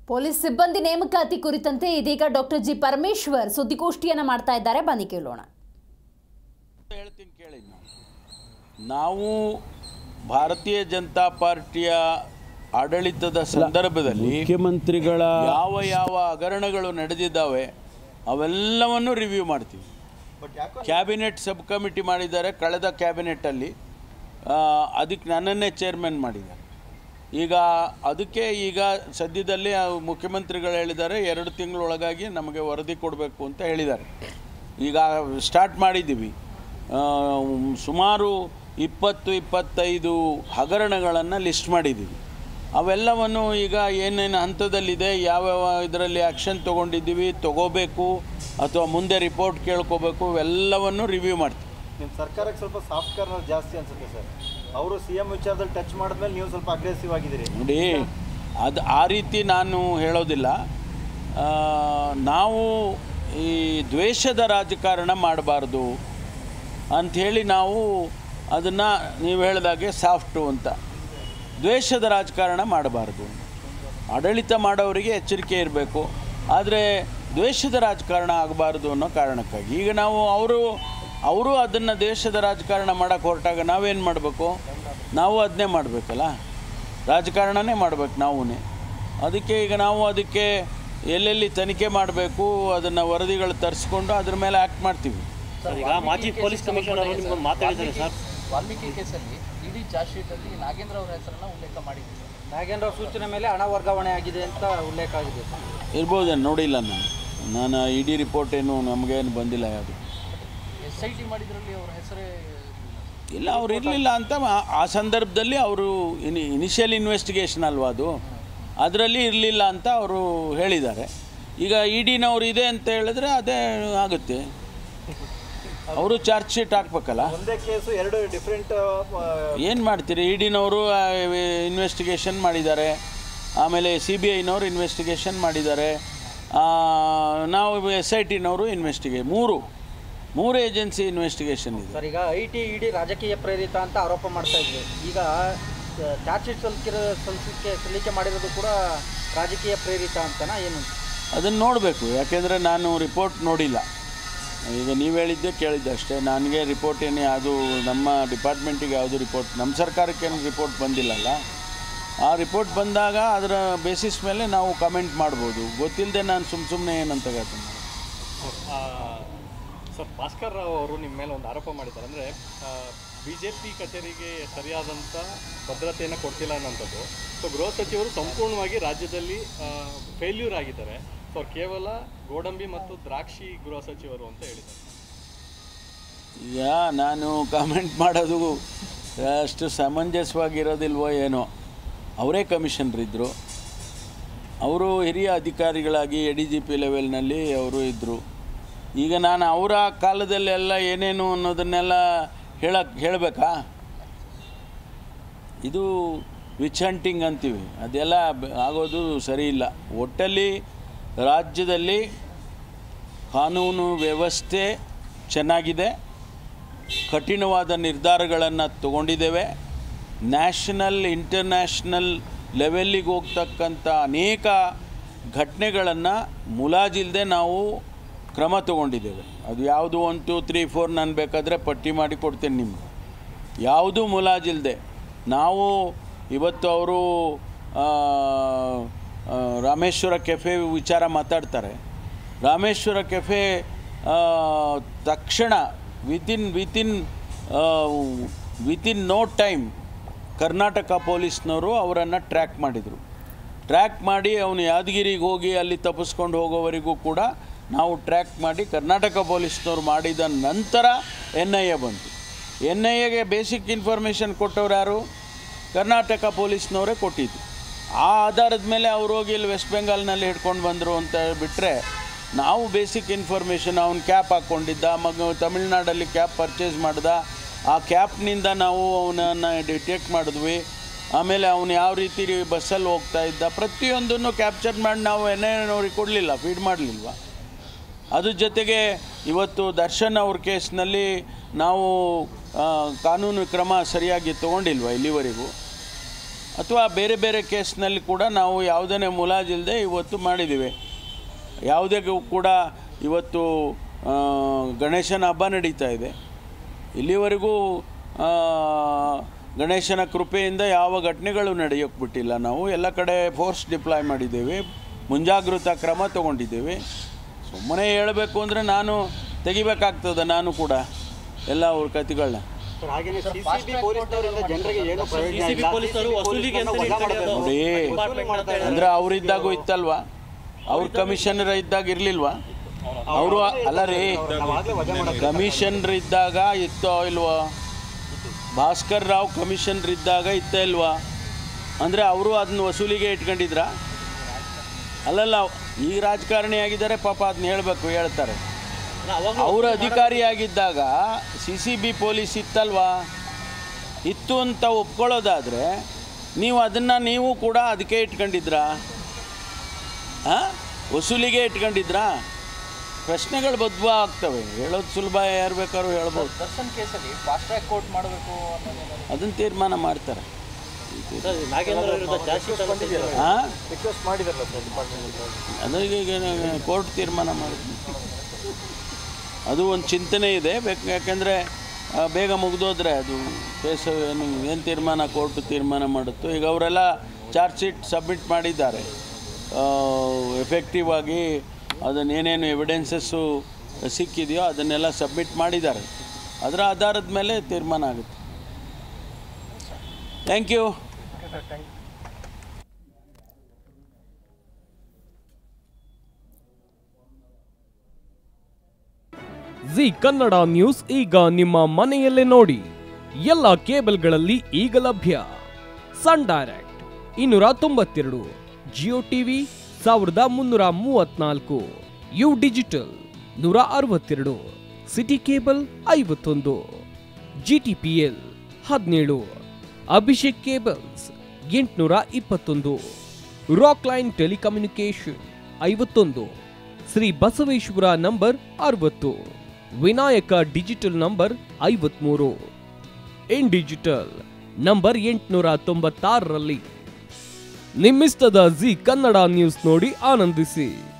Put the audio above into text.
Police ಸಿಬ್ಬಂದಿ ನೇಮಕಾತಿ ಕುರಿತಂತೆ ಇದೀಗ ಡಾಕ್ಟರ್ ಜಿ ಪರಮೇಶ್ವರ್ ಸುದ್ದಿಗೋಷ್ಠಿಯನ್ನ ಮಾಡ್ತಾ ಇದ್ದಾರೆ ಬನ್ನಿ ಕೇಳೋಣ ಹೇಳ್ತೀನಿ ಕೇಳಿ ನಾವು. ನಾವು ಭಾರತೀಯ ಜನತಾ ಪಾರ್ಟಿಯ ಆಡಳಿತದ ಸಂದರ್ಭದಲ್ಲಿ ಮುಖ್ಯಮಂತ್ರಿಗಳ ಯಾವ ಯಾವ ಹಗರಣಗಳು ನಡೆದಿದ್ದಾವೆ ಅವೆಲ್ಲವನ್ನು ರಿವ್ಯೂ ಮಾಡ್ತೀವಿ ಕ್ಯಾಬಿನೆಟ್ ಸಬ್ ಕಮಿಟಿ ಮಾಡಿದ್ದಾರೆ ಕಳೆದ ಕ್ಯಾಬಿನೆಟ್ಟಲ್ಲಿ ಅದಕ್ಕೆ ನನ್ನನ್ನೇ ಚೇರ್ಮನ್ ಮಾಡಿದ್ದಾರೆ ಈಗ ಅದಕ್ಕೆ ಈಗ ಸದ್ಯದಲ್ಲಿ ಆ ಮುಖ್ಯಮಂತ್ರಿಗಳು ಹೇಳಿದ್ದಾರೆ ಎರಡು ತಿಂಗಳೊಳಗಾಗಿ ನಮಗೆ ವರದಿ ಕೊಡಬೇಕು ಅಂತ ಹೇಳಿದ್ದಾರೆ ಈಗ ಸ್ಟಾರ್ಟ್ ಮಾಡಿದ್ದೀವಿ ಆ, ಸುಮಾರು ಇಪ್ಪತ್ತು ಇಪ್ಪತ್ತೈದು ಹಗರಣಗಳನ್ನು ಲಿಸ್ಟ್ ಮಾಡಿದ್ದೀವಿ ಅವೆಲ್ಲವನ್ನು ಈಗ ಏನೇನು ಹಂತದಲ್ಲಿದೆ ಯಾವ್ಯಾವ ಇದರಲ್ಲಿ ಆ್ಯಕ್ಷನ್ ತೊಗೊಂಡಿದ್ದೀವಿ ತೊಗೋಬೇಕು ಅಥವಾ ಮುಂದೆ ರಿಪೋರ್ಟ್ ಕೇಳ್ಕೋಬೇಕು ಇವೆಲ್ಲವನ್ನು ರಿವ್ಯೂ ಮಾಡ್ತೀವಿ ನಿಮ್ಮ ಸರ್ಕಾರಕ್ಕೆ ಸ್ವಲ್ಪ ಸಾಫ್ಟ್ ಕಾರ್ನರ್ ಜಾಸ್ತಿ ಅನ್ಸುತ್ತೆ ಸರ್ ಅವರು ಸಿ ಎಂ ವಿಚಾರದಲ್ಲಿ ಟಚ್ ಮಾಡಿದ್ಮೇಲೆ ನೀವು ಸ್ವಲ್ಪ ಅಗ್ರೆಸಿವ್ ಆಗಿದ್ದೀರಿ ನೋಡಿ ಅದು ಆ ರೀತಿ ನಾನು ಹೇಳೋದಿಲ್ಲ ಆ, ನಾವು ಈ ದ್ವೇಷದ ರಾಜಕಾರಣ ಮಾಡಬಾರ್ದು ಅಂಥೇಳಿ ನಾವು ಅದನ್ನು ನೀವು ಹೇಳಿದಾಗೆ ಸಾಫ್ಟು ಅಂತ ದ್ವೇಷದ ರಾಜಕಾರಣ ಮಾಡಬಾರ್ದು ಆಡಳಿತ ಮಾಡೋರಿಗೆ ಎಚ್ಚರಿಕೆ ಇರಬೇಕು ಆದರೆ ದ್ವೇಷದ ರಾಜಕಾರಣ ಆಗಬಾರ್ದು ಅನ್ನೋ ಕಾರಣಕ್ಕಾಗಿ ಈಗ ನಾವು ಅವರು ಅವರು ಅದನ್ನು ದೇಶದ ರಾಜಕಾರಣ ಮಾಡೋಕ್ಕೆ ಹೊರಟಾಗ ನಾವೇನು ಮಾಡಬೇಕು ನಾವು ಅದನ್ನೇ ಮಾಡಬೇಕಲ್ಲ ರಾಜಕಾರಣನೇ ಮಾಡ್ಬೇಕು ನಾವೂ ಅದಕ್ಕೆ ಈಗ ನಾವು ಅದಕ್ಕೆ ಎಲ್ಲೆಲ್ಲಿ ತನಿಖೆ ಮಾಡಬೇಕು ಅದನ್ನು ವರದಿಗಳು ತರಿಸ್ಕೊಂಡು ಅದ್ರ ಮೇಲೆ ಆ್ಯಕ್ಟ್ ಮಾಡ್ತೀವಿ ಸರ್ ಈಗ ಮಾಜಿ ಪೊಲೀಸ್ ಕಮಿಷನರ್ ಅವರು ನಿಮ್ಗೆ ಮಾತಾಡಿದ್ದಾರೆ ಸರ್ ವಾಲ್ಮೀಕಿ ಕೇಸಲ್ಲಿ ಇಡೀ ಚಾರ್ಜ್ ಶೀಟಲ್ಲಿ ನಾಗೇಂದ್ರ ಅವರ ಹೆಸರನ್ನ ಉಲ್ಲೇಖ ಮಾಡಿದೆ ಸರ್ ನಾಗೇಂದ್ರ ಸೂಚನೆ ಮೇಲೆ ಹಣ ವರ್ಗಾವಣೆ ಆಗಿದೆ ಅಂತ ಉಲ್ಲೇಖ ಆಗಿದೆ ಇರ್ಬೋದೇನು ನೋಡಿಲ್ಲ ನಾನು ನಾನು ಇಡೀ ರಿಪೋರ್ಟ್ ಏನು ನಮಗೇನು ಬಂದಿಲ್ಲ ಯಾವುದು ಎಸ್ ಐ ಟಿ ಮಾಡಿದ್ರಲ್ಲಿ ಅವರ ಹೆಸರೇ ಇಲ್ಲ ಅವ್ರು ಇರಲಿಲ್ಲ ಅಂತ ಆ- ಆ ಸಂದರ್ಭದಲ್ಲಿ ಅವರು ಇನಿ ಇನಿಷಿಯಲ್ ಇನ್ವೆಸ್ಟಿಗೇಷನ್ ಅಲ್ವಾ ಅದು ಅದರಲ್ಲಿ ಇರಲಿಲ್ಲ ಅಂತ ಅವರು ಹೇಳಿದ್ದಾರೆ ಈಗ ಇ ಡಿನವ್ರು ಇದೆ ಅಂತ ಹೇಳಿದ್ರೆ ಅದೇ ಆಗುತ್ತೆ ಅವರು ಚಾರ್ಜ್ ಶೀಟ್ ಹಾಕ್ಬೇಕಲ್ಲ ಒಂದೇ ಕೇಸು ಎರಡು ಡಿಫ್ರೆಂಟ್ ಏನು ಮಾಡ್ತೀರಿ ಇ ಡಿನವರು ಇನ್ವೆಸ್ಟಿಗೇಷನ್ ಮಾಡಿದ್ದಾರೆ ಆಮೇಲೆ ಸಿ ಬಿ ಐನವರು ಇನ್ವೆಸ್ಟಿಗೇಷನ್ ಮಾಡಿದ್ದಾರೆ ಆ, ನಾವು ಎಸ್ ಐ ಟಿನವರು ಇನ್ವೆಸ್ಟಿಗೇ ಮೂರು ಮೂರು ಏಜೆನ್ಸಿ ಇನ್ವೆಸ್ಟಿಗೇಷನ್ ಇದೆ ಸರ್ ಈಗ ಐ ಟಿ ಇಡಿ ರಾಜಕೀಯ ಪ್ರೇರಿತ ಅಂತ ಆರೋಪ ಮಾಡ್ತಾ ಇದ್ವಿ ಈಗ ಚಾರ್ಜ್ ಶೀಟ್ ಸಲ್ಲಿಸಿರೋ ಸಲ್ಲಿಕೆ ಸಲ್ಲಿಕೆ ಮಾಡಿರೋದು ಕೂಡ ರಾಜಕೀಯ ಪ್ರೇರಿತ ಅಂತನಾ ಏನು ಅದನ್ನು ನೋಡಬೇಕು ಯಾಕೆಂದರೆ ನಾನು ರಿಪೋರ್ಟ್ ನೋಡಿಲ್ಲ ಈಗ ನೀವು ಹೇಳಿದ್ದೆ ಕೇಳಿದ್ದೆ ಅಷ್ಟೇ ನನಗೆ ರಿಪೋರ್ಟ್ ಏನು ಯಾವುದು ನಮ್ಮ ಡಿಪಾರ್ಟ್ಮೆಂಟಿಗೆ ಯಾವುದು ರಿಪೋರ್ಟ್ ನಮ್ಮ ಸರ್ಕಾರಕ್ಕೇನು ರಿಪೋರ್ಟ್ ಬಂದಿಲ್ಲಲ್ಲ ಆ ರಿಪೋರ್ಟ್ ಬಂದಾಗ ಅದರ ಬೇಸಿಸ್ ಮೇಲೆ ನಾವು ಕಮೆಂಟ್ ಮಾಡ್ಬೋದು ಗೊತ್ತಿಲ್ಲದೆ ನಾನು ಸುಮ್ಮ ಸುಮ್ಮನೆ ಏನಂತ ಹೇಳ್ತೀನಿ ಸರ್ ಭಾಸ್ಕರ್ ರಾವ್ ಅವರು ನಿಮ್ಮ ಮೇಲೆ ಒಂದು ಆರೋಪ ಮಾಡಿದ್ದಾರೆ ಅಂದರೆ ಬಿ ಜೆ ಪಿ ಕಚೇರಿಗೆ ಸರಿಯಾದಂಥ ಭದ್ರತೆಯನ್ನು ಕೊಡ್ತಿಲ್ಲ ಅನ್ನೋಂಥದ್ದು ಸೊ ಗೃಹ ಸಚಿವರು ಸಂಪೂರ್ಣವಾಗಿ ರಾಜ್ಯದಲ್ಲಿ ಫೇಲ್ಯೂರ್ ಆಗಿದ್ದಾರೆ ಸೊ ಅವ್ರು ಕೇವಲ ಗೋಡಂಬಿ ಮತ್ತು ದ್ರಾಕ್ಷಿ ಗೃಹ ಸಚಿವರು ಅಂತ ಹೇಳಿದ್ದಾರೆ ಈಗ ನಾನು ಕಾಮೆಂಟ್ ಮಾಡೋದು ಅಷ್ಟು ಸಮಂಜಸವಾಗಿರೋದಿಲ್ವೋ ಏನೋ ಅವರೇ ಕಮಿಷನರ್ ಇದ್ದರು ಅವರು ಹಿರಿಯ ಅಧಿಕಾರಿಗಳಾಗಿ ಎ ಡಿ ಜಿ ಪಿ ಲೆವೆಲ್ನಲ್ಲಿ ಅವರು ಇದ್ದರು ಈಗ ನಾನು ಅವರ ಕಾಲದಲ್ಲೆಲ್ಲ ಏನೇನು ಅನ್ನೋದನ್ನೆಲ್ಲ ಹೇಳಕ್ಕೆ ಹೇಳಬೇಕಾ ಇದು ವಿಚ್ ಹಂಟಿಂಗ್ ಅಂತೀವಿ ಅದೆಲ್ಲ ಬ- ಆಗೋದು ಸರಿ ಇಲ್ಲ ಒಟ್ಟಲ್ಲಿ ರಾಜ್ಯದಲ್ಲಿ ಕಾನೂನು ವ್ಯವಸ್ಥೆ ಚೆನ್ನಾಗಿದೆ ಕಠಿಣವಾದ ನಿರ್ಧಾರಗಳನ್ನು ತಗೊಂಡಿದ್ದೇವೆ ನ್ಯಾಷನಲ್ ಇಂಟರ್ನ್ಯಾಷನಲ್ ಲೆವೆಲ್ಲಿಗೆ ಹೋಗ್ತಕ್ಕಂಥ ಅನೇಕ ಘಟನೆಗಳನ್ನು ಮುಲಾಜಿಲ್ಲದೆ ನಾವು ಕ್ರಮ ತಗೊಂಡಿದ್ದೇವೆ ಅದು ಯಾವುದು ಒನ್ ಟು ತ್ರೀ ಫೋರ್ ನಾನು ಬೇಕಾದರೆ ಪಟ್ಟಿ ಮಾಡಿ ಕೊಡ್ತೇನೆ ನಿಮಗೆ ಯಾವುದೂ ಮುಲಾಜಿಲ್ಲದೆ ನಾವು ಇವತ್ತು ಅವರು ರಾಮೇಶ್ವರ ಕೆಫೆ ವಿಚಾರ ಮಾತಾಡ್ತಾರೆ ರಾಮೇಶ್ವರ ಕೆಫೆ ಆ, ತಕ್ಷಣ within within within no time Karnataka ಪೊಲೀಸ್ನವರು ಅವರನ್ನು ಟ್ರ್ಯಾಕ್ ಮಾಡಿದರು ಟ್ರ್ಯಾಕ್ ಮಾಡಿ ಅವನು ಯಾದಗಿರಿಗೆ ಹೋಗಿ ಅಲ್ಲಿ ತಪ್ಪಿಸ್ಕೊಂಡು ಹೋಗೋವರೆಗೂ ಕೂಡ ನಾವು ಟ್ರ್ಯಾಕ್ ಮಾಡಿ ಕರ್ನಾಟಕ ಪೊಲೀಸ್ನವ್ರು ಮಾಡಿದ ನಂತರ ಎನ್ ಐ ಎ ಬಂತು ಎನ್ ಐ ಎಗೆ ಬೇಸಿಕ್ ಇನ್ಫಾರ್ಮೇಷನ್ ಕೊಟ್ಟವ್ರು ಯಾರು ಕರ್ನಾಟಕ ಪೊಲೀಸ್ನವರೇ ಕೊಟ್ಟಿದ್ದು ಆ ಆಧಾರದ ಮೇಲೆ ಅವ್ರು ಹೋಗಿ ಇಲ್ಲಿ ವೆಸ್ಟ್ ಬೆಂಗಾಲ್ನಲ್ಲಿ ಹಿಡ್ಕೊಂಡು ಬಂದರು ಅಂತ ಬಿಟ್ಟರೆ ನಾವು ಬೇಸಿಕ್ ಇನ್ಫಾರ್ಮೇಷನ್ ಅವ್ನು ಕ್ಯಾಪ್ ಹಾಕ್ಕೊಂಡಿದ್ದ ಮಗ ತಮಿಳ್ನಾಡಲ್ಲಿ ಕ್ಯಾಪ್ ಪರ್ಚೇಸ್ ಮಾಡ್ದ ಆ ಕ್ಯಾಪ್ನಿಂದ ನಾವು ಅವನನ್ನು ಡಿಟೆಕ್ಟ್ ಮಾಡಿದ್ವಿ ಆಮೇಲೆ ಅವನು ಯಾವ ರೀತಿ ಬಸ್ಸಲ್ಲಿ ಹೋಗ್ತಾ ಇದ್ದ ಪ್ರತಿಯೊಂದನ್ನು ಕ್ಯಾಪ್ಚರ್ ಮಾಡಿ ನಾವು ಎಣ್ಣೆನವ್ರಿಗೆ ಕೊಡಲಿಲ್ಲ ಫೀಡ್ ಮಾಡಲಿಲ್ವ ಅದ್ರ ಜೊತೆಗೆ ಇವತ್ತು ದರ್ಶನ್ ಅವ್ರ ಕೇಸ್ನಲ್ಲಿ ನಾವು ಆ, ಕಾನೂನು ಕ್ರಮ ಸರಿಯಾಗಿ ತೊಗೊಂಡಿಲ್ವ ಇಲ್ಲಿವರೆಗೂ ಅಥವಾ ಬೇರೆ ಬೇರೆ ಕೇಸ್ನಲ್ಲಿ ಕೂಡ ನಾವು ಯಾವುದೇ ಮುಲಾಜಿಲ್ಲದೆ ಇವತ್ತು ಮಾಡಿದ್ದೀವಿ ಯಾವುದೇ ಕೂಡ ಇವತ್ತು ಆ, ಗಣೇಶನ ಹಬ್ಬ ನಡೀತಾ ಇದೆ ಇಲ್ಲಿವರೆಗೂ ಆ, ಗಣೇಶನ ಕೃಪೆಯಿಂದ ಯಾವ ಘಟನೆಗಳು ನಡೆಯೋಕ್ಕೆ ಬಿಟ್ಟಿಲ್ಲ ನಾವು ಎಲ್ಲ ಕಡೆ ಫೋರ್ಸ್ ಡಿಪ್ಲಾಯ್ ಮಾಡಿದ್ದೇವೆ ಮುಂಜಾಗೃತಾ ಕ್ರಮ ತಗೊಂಡಿದ್ದೇವೆ ಸುಮ್ಮನೆ ಹೇಳಬೇಕು ಅಂದರೆ ನಾನು ತೆಗಿಬೇಕಾಗ್ತದೆ ನಾನು ಕೂಡ ಎಲ್ಲ ಅವ್ರ ಕತೆಗಳನ್ನ ಸರ್ ಹಾಗೇನೆ ಸಿಸಿಬಿ ಪೊಲೀಸ್ನವರಿಂದ ಜನರಿಗೆ ಏನು ಪ್ರಯೋಜನ ಇಲ್ಲ ಪೊಲೀಸರು ವಸೂಲಿಗೆ ಅಂತ ವಜಾ ಮಾಡಬೇಕು. ನೋಡಿ ವಸೂಲಿ ಮಾಡ್ತಾ ಇದ್ದಾರೆ. ಅಂದರೆ ಅವರಿದ್ದಾಗೂ ಇತ್ತಲ್ವಾ ಅವ್ರ ಕಮಿಷನರ್ ಇದ್ದಾಗ ಇರಲಿಲ್ವಾ ಅವರು ಅಲ್ಲ ರೀ ನಾವಾಗ್ಲೇ ವಜಾ ಮಾಡೋದು ಕಮಿಷನರ್ ಇದ್ದಾಗ ಇತ್ತೋ ಇಲ್ವೋ ಭಾಸ್ಕರ್ ರಾವ್ ಕಮಿಷನರ್ ಇದ್ದಾಗ ಇತ್ತ ಇಲ್ವಾ ಅಂದರೆ ಅವರು ಅದನ್ನ ವಸೂಲಿಗೆ ಇಟ್ಕೊಂಡಿದ್ರ ಅಲ್ಲಲ್ಲ ಈ ರಾಜಕಾರಣಿ ಆಗಿದ್ದಾರೆ ಪಾಪ ಅದನ್ನ ಹೇಳಬೇಕು ಹೇಳ್ತಾರೆ ಅವರು ಅಧಿಕಾರಿಯಾಗಿದ್ದಾಗ ಸಿ ಸಿ ಬಿ ಪೊಲೀಸ್ ಇತ್ತಲ್ವಾ ಇತ್ತು ಅಂತ ಒಪ್ಕೊಳ್ಳೋದಾದರೆ ನೀವು ಅದನ್ನು ನೀವು ಕೂಡ ಅದಕ್ಕೆ ಇಟ್ಕೊಂಡಿದ್ರಾ ಹಾಂ ವಸೂಲಿಗೆ ಇಟ್ಕೊಂಡಿದ್ರಾ ಪ್ರಶ್ನೆಗಳು ಬದ್ವ ಆಗ್ತವೆ ಹೇಳೋದು ಸುಲಭ ಯಾರು ಬೇಕಾದ್ರೂ ಹೇಳ್ಬೋದು ದರ್ಶನ್ ಕೇಸಲ್ಲಿ ಫಾಸ್ಟ್ ಟ್ರ್ಯಾಕ್ ಕೋರ್ಟ್ ಮಾಡಬೇಕು ಅನ್ನೋದೇನಾದ್ರು ಅದನ್ನು ತೀರ್ಮಾನ ಮಾಡ್ತಾರೆ ನಾಗೇಂದ್ರ ವಿರುದ್ಧ ಜಾಸ್ತಿ ಹಾಂ ರಿಕ್ವೆಸ್ಟ್ ಮಾಡಿದಾರಲ್ಲ ಸರ್ ಡಿಪಾರ್ಟ್ಮೆಂಟ್ ಅದಕ್ಕೆ ಕೋರ್ಟ್ ತೀರ್ಮಾನ ಮಾಡಿದ್ವಿ ಅದು ಒಂದು ಚಿಂತನೆ ಇದೆ ಬೇಕು ಯಾಕೆಂದರೆ ಬೇಗ ಮುಗಿದೋದ್ರೆ ಅದು ಕೇಸು ಏನು ಏನು ತೀರ್ಮಾನ ಕೋರ್ಟ್ ತೀರ್ಮಾನ ಮಾಡುತ್ತೋ ಈಗ ಅವರೆಲ್ಲ ಚಾರ್ಜ್ ಶೀಟ್ ಸಬ್ಮಿಟ್ ಮಾಡಿದ್ದಾರೆ ಎಫೆಕ್ಟಿವ್ ಆಗಿ ಅದನ್ನು ಏನೇನು ಎವಿಡೆನ್ಸಸ್ಸು ಸಿಕ್ಕಿದೆಯೋ ಅದನ್ನೆಲ್ಲ ಸಬ್ಮಿಟ್ ಮಾಡಿದ್ದಾರೆ ಅದರ ಆಧಾರದ ಮೇಲೆ ತೀರ್ಮಾನ ಆಗುತ್ತೆ thank you Zee Kannada news ಈಗ ನಿಮ್ಮ ಮನೆಯಲ್ಲೇ ನೋಡಿ ಎಲ್ಲ ಕೇಬಲ್ಗಳಲ್ಲಿ ಈಗ ಲಭ್ಯ ಸನ್ ಡೈರೆಕ್ಟ್ ಇನ್ನೂರ ತೊಂಬತ್ತೆರಡು ಜಿಯೋ ಟಿವಿ ಸಾವಿರದ ಮುನ್ನೂರ ಮೂವತ್ನಾಲ್ಕು ಯು ಡಿಜಿಟಲ್ ನೂರ ಅರವತ್ತೆರಡು ಸಿಟಿ ಕೇಬಲ್ ಐವತ್ತೊಂದು ಜಿ ಟಿ ಪಿ ಎಲ್ ಹದಿನೇಳು ಅಭಿಷೇಕ್ ಕೇಬಲ್ಸ್ ಎಂಟುನೂರ ಇಪ್ಪತ್ತೊಂದು ರಾಕ್ ಲೈನ್ ಟೆಲಿಕಮ್ಯುನಿಕೇಶನ್ ಐವತ್ತೊಂದು ಶ್ರೀ ಬಸವೇಶ್ವರ ನಂಬರ್ ಅರವತ್ತು ವಿನಾಯಕ ಡಿಜಿಟಲ್ ನಂಬರ್ ಐವತ್ಮೂರು ಇನ್ ಡಿಜಿಟಲ್ ನಂಬರ್ ಎಂಟುನೂರ ತೊಂಬತ್ತಾರರಲ್ಲಿ ನಿಮ್ಮಿಸ್ತದ ಜಿ ಕನ್ನಡ ನ್ಯೂಸ್ ನೋಡಿ ಆನಂದಿಸಿ